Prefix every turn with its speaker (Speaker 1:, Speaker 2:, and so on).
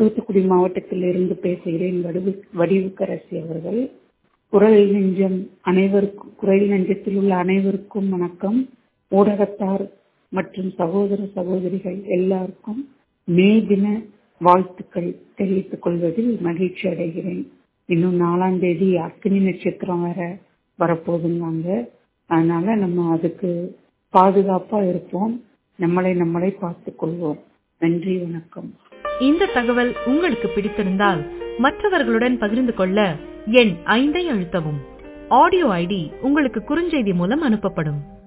Speaker 1: தூத்துக்குடி மாவட்டத்தில் இருந்து பேசுகிறேன் வடிவு வடிவுக்கரசி அவர்கள் குரல் நெஞ்சம் அனைவருக்கும் குரல் நெஞ்சத்தில் உள்ள அனைவருக்கும் வணக்கம் ஊடகத்தார் மற்றும் சகோதர சகோதரிகள் எல்லாருக்கும் மே தின வாழ்த்துக்கள் தெரிவித்துக் கொள்வதில் மகிழ்ச்சி அடைகிறேன் இன்னும் நாலாம் தேதி அக்னி நட்சத்திரம் வேற வரப்போகுதுங்க அதனால நம்ம அதுக்கு பாதுகாப்பா இருப்போம் நம்மளை நம்மளை பார்த்துக் கொள்வோம் நன்றி வணக்கம்
Speaker 2: இந்த தகவல் உங்களுக்கு பிடித்திருந்தால் மற்றவர்களுடன் பகிர்ந்து கொள்ள எண் ஐந்தை அழுத்தவும் ஆடியோ ஐடி உங்களுக்கு குறுஞ்செய்தி மூலம் அனுப்பப்படும்